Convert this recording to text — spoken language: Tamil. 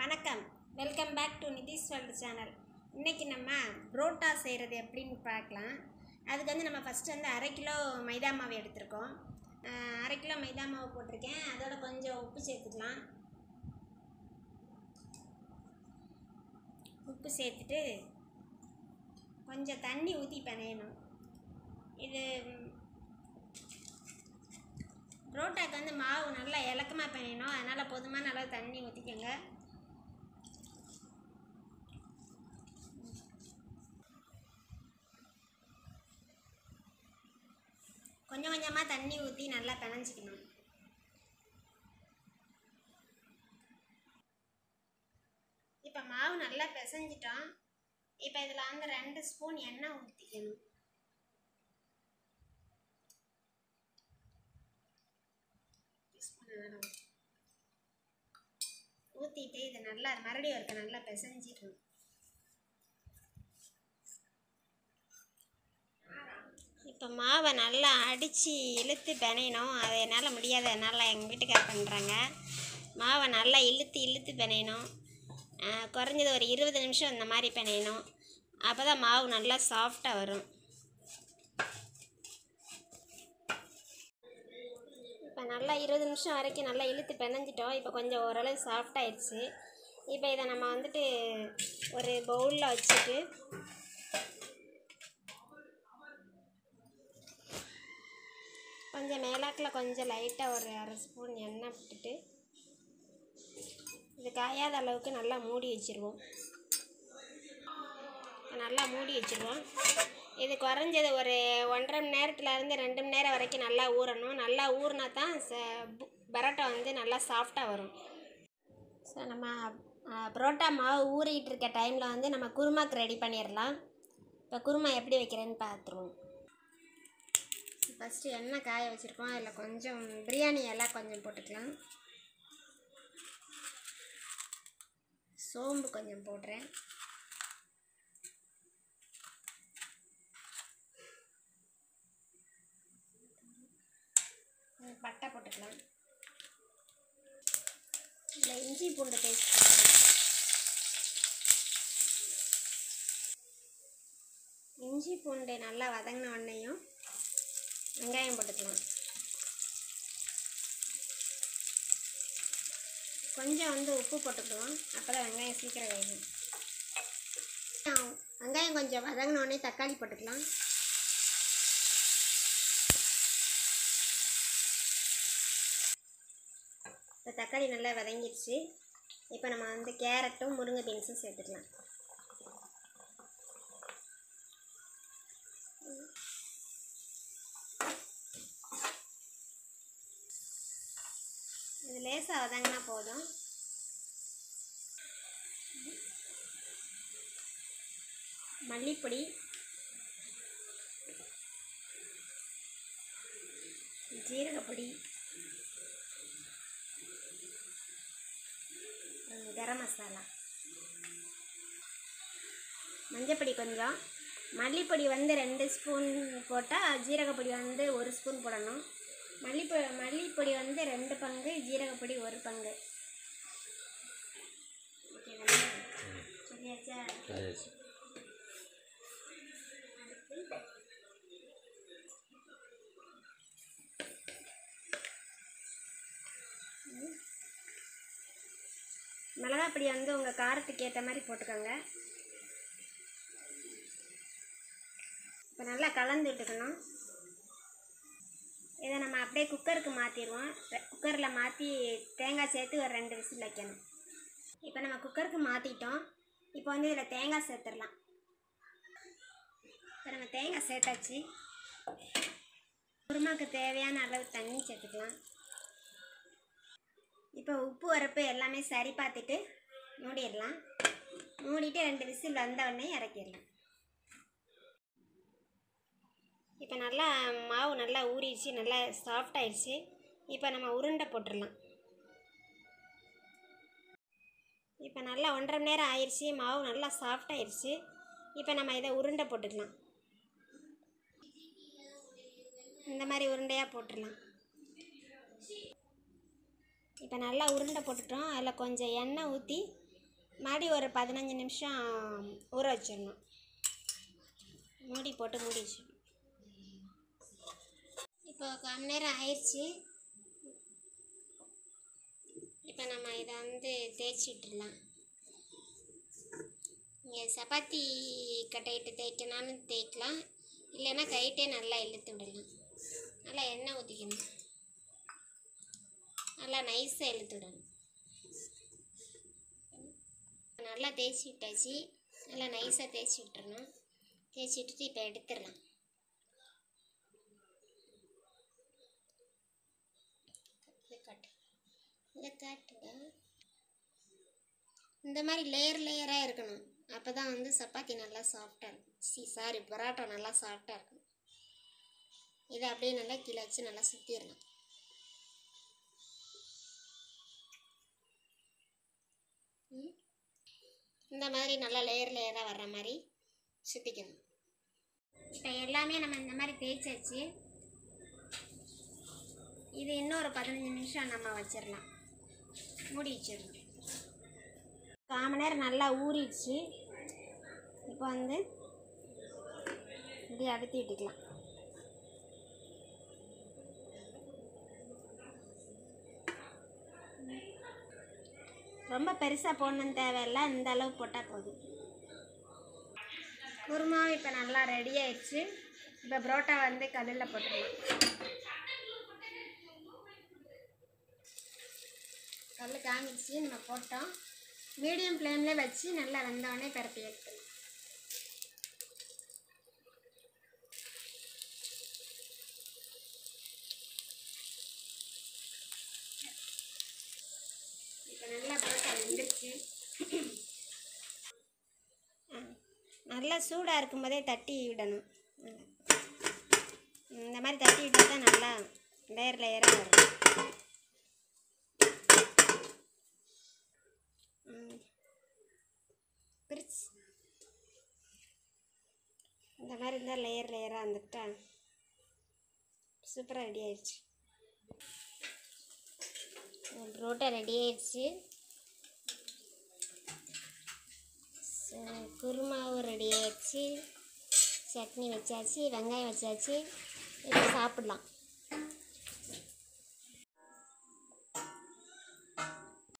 வணக்கம் welcome back to Nitish world channel இன்றைக்கி நம்ம புரோட்டா செய்கிறது எப்படின்னு பார்க்கலாம் அதுக்கு வந்து நம்ம ஃபஸ்ட்டு வந்து அரை கிலோ மைதா மாவு எடுத்திருக்கோம் அஹ் அரை கிலோ மைதா மாவு போட்டிருக்கேன் அதோட கொஞ்சம் உப்பு சேர்த்துக்கலாம் உப்பு சேர்த்துட்டு கொஞ்சம் தண்ணி ஊற்றி பிணையணும் இது ம், புரோட்டாக்கு வந்து மாவு நல்லா இலக்கமாக பிணையணும் அதனால் போதுமான அளவு தண்ணி ஊற்றிக்கோங்க கொஞ்சம் கொஞ்சமாக தண்ணி ஊற்றி நல்லா பிணைஞ்சிக்கணும் இப்போ மாவு நல்லா பிசைஞ்சிட்டோம் இப்போ இதில் வந்து ரெண்டு ஸ்பூன் எண்ணெய் ஊற்றிக்கணும் ஊற்றிட்டு இதை நல்லா மறுபடியும் இருக்க நல்லா பிசைஞ்சிடணும் இப்போ மாவை நல்லா அடித்து இழுத்து பிணையணும் அது என்னால் முடியாது அதனால் எங்கள் வீட்டுக்கார பண்ணுறாங்க மாவை நல்லா இழுத்து இழுத்து பிணையணும் ஆஹ் குறைஞ்சது ஒரு இருபது நிமிஷம் இந்த மாதிரி பிணையணும் அப்போ தான் மாவு நல்லா சாஃப்டாக வரும் இப்போ நல்லா இருபது நிமிஷம் வரைக்கும் நல்லா இழுத்து பிணைஞ்சிட்டோம் இப்போ கொஞ்சம் ஓரளவு சாஃப்டாகிடுச்சு இப்போ இதை நம்ம வந்துட்டு ஒரு பவுலில் வச்சுட்டு கொஞ்சம் மேலாக்கில் கொஞ்சம் லைட்டாக ஒரு அரை ஸ்பூன் எண்ணெய் விட்டுட்டு இது காயாத அளவுக்கு நல்லா மூடி வச்சுருவோம் நல்லா மூடி வச்சுருவோம் இது குறைஞ்சது ஒரு ஒன்றரை மணி நேரத்துலேருந்து ரெண்டு மணி நேரம் வரைக்கும் நல்லா ஊறணும் நல்லா ஊறினா தான் ச பு- பரோட்டா வந்து நல்லா சாஃப்டாக வரும் ஸோ நம்ம அஹ், புரோட்டா மாவு ஊறிட்டு இருக்க டைமில் வந்து நம்ம குருமாக்கு ரெடி பண்ணிடலாம் இப்போ குருமா எப்படி வைக்கிறேன்னு பார்த்துருவோம் ஃபஸ்ட்டு எண்ணெய் காய வச்சுருக்கோம் அதில் கொஞ்சம் பிரியாணி இலை கொஞ்சம் போட்டுக்கலாம் சோம்பு கொஞ்சம் போடுறேன் கொஞ்சம் பட்டை போட்டுக்கலாம் இதில் இஞ்சி பூண்டு பேஸ்ட் போடுறேன் இஞ்சி பூண்டு நல்லா வதங்கின உடனேயும் வெங்காயம் போட்டுக்கலாம் கொஞ்சம் வந்து உப்பு போட்டுக்கலாம் அப்போ தான் வெங்காயம் சீக்கிரம் வேகும் வெங்காயம் கொஞ்சம் வதங்கின உடனே தக்காளி போட்டுக்கலாம் இப்போ தக்காளி நல்லா வதங்கிடுச்சு இப்போ நம்ம வந்து கேரட்டும் முருங்கை பீன்ஸும் சேர்த்துக்கலாம் இது லேசாக வதங்கினா போதும் மல்லிப்பொடி ஜீரகப்பொடி அஹ் கரம் மசாலா மஞ்சப்பொடி கொஞ்சம் மல்லிப்பொடி வந்து ரெண்டு ஸ்பூன் போட்டால் ஜீரகப்பொடி வந்து ஒரு ஸ்பூன் போடணும் மல்லிப்பொ மல்லிப்பொடி வந்து ரெண்டு பங்கு ஜீரகப்பொடி ஒரு பங்கு ஓகேதானே? சொல்லியாச்சா மிளகாப்பொடி வந்து உங்கள் காரத்துக்கு ஏற்ற மாதிரி போட்டுக்கோங்க இப்போ நல்லா கலந்து விட்டுக்கணும் இதை நம்ம அப்படியே குக்கருக்கு மாற்றிடுவோம் குக்கரில் மாற்றி தேங்காய் சேர்த்து ஒரு ரெண்டு விசில் வைக்கணும் இப்போ நம்ம குக்கருக்கு மாற்றிட்டோம் இப்போ வந்து இதில் தேங்காய் சேர்த்துடலாம் இப்போ நம்ம தேங்காய் சேர்த்தாச்சு குருமாக்கு தேவையான அளவு தண்ணி சேர்த்துக்கலாம் இப்போ உப்பு உரப்பு எல்லாமே சரி பார்த்துட்டு மூடிடலாம் மூடிட்டு ரெண்டு விசில் வந்த உடனே இறக்கிடலாம் இப்போ நல்லா மாவு நல்லா ஊறிடுச்சு நல்லா சாஃப்ட் ஆயிடுச்சு இப்போ நம்ம உருண்டை போட்டுடலாம் இப்போ நல்லா ஒன்றரை மணி நேரம் ஆயிடுச்சு மாவு நல்லா சாஃப்ட் ஆயிடுச்சு இப்போ நம்ம இதை உருண்டை போட்டுக்கலாம் இந்த மாதிரி உருண்டையாக போட்டுடலாம் இப்போ நல்லா உருண்டை போட்டுட்டோம் அதில் கொஞ்சம் எண்ணெய் ஊற்றி மறுபடி ஒரு பதினஞ்சு நிமிஷம் ஊற வச்சிடணும் மூடி போட்டு மூடி வச்சிடணும் இப்போ கால் நேரம் ஆயிடுச்சு இப்போ நம்ம இதை வந்து தேய்ச்சி விட்டுடலாம் இங்கே சப்பாத்தி கட்டையிட்டு தேய்க்கனாலும் தேய்க்கலாம் இல்லைன்னா கைட்டே நல்லா இழுத்து விடலாம் நல்லா எண்ணெய் ஊற்றிக்கணும் நல்லா நைஸாக இழுத்து விடணும் நல்லா தேய்ச்சி விட்டாச்சு நல்லா நைஸாக தேய்ச்சி விட்டுறணும் தேய்ச்சி விட்டுட்டு இப்போ எடுத்துடலாம் இதை காட்டு இதை காட்டுங்க இந்த மாதிரி லேயர் லேயராக இருக்கணும் அப்போ தான் வந்து சப்பாத்தி நல்லா சாஃப்டாக இருக்கும் சி சாரி பரோட்டா நல்லா சாஃப்டாக இருக்கும் இதை அப்படியே நல்லா கீழே வச்சு நல்லா சுற்றிடலாம் ம். இந்த மாதிரி நல்லா லேயர் லேயராக வர்ற மாதிரி சுற்றிக்கணும் இப்போ எல்லாமே நம்ம இந்த மாதிரி தேய்ச்சாச்சு இது இன்னும் ஒரு பதினஞ்சு நிமிஷம் நம்ம வச்சிடலாம் மூடி வச்சிடலாம் கால் மணி நேரம் நல்லா ஊறிடுச்சு இப்போ வந்து இப்படி அடுத்து விட்டுக்கலாம் ரொம்ப பெருசாக போடணும்னு தேவையில்லை இந்த அளவு போட்டால் போதும் குருமாவும் இப்போ நல்லா ரெடி ஆயிடுச்சு இப்போ புரோட்டா வந்து கல்லில் போட்டுக்கலாம் கல் காமிச்சு நம்ம போட்டோம் மீடியம் ஃப்ளேம்லேயே வச்சு நல்லா வெந்தவொடனே பரப்பி எடுத்துக்கலாம் இப்போ நல்லா புரோட்டா வெந்துருச்சு ஆ, நல்லா சூடாக இருக்கும்போதே தட்டி விடணும் இந்த மாதிரி தட்டி விட்டால் தான் நல்லா லேயர் லேயராக வரும் ம். பிரிச்சு இந்த மாதிரி இருந்தால் லேயர் லேயராக வந்துட்டா சூப்பராக ரெடி ஆயிடுச்சு புரோட்டா ரெடி ஆயிடுச்சு ஸோ குருமாவும் ரெடி ஆயிடுச்சு சட்னி வச்சாச்சு வெங்காயம் வச்சாச்சு இப்போ சாப்பிட்லாம்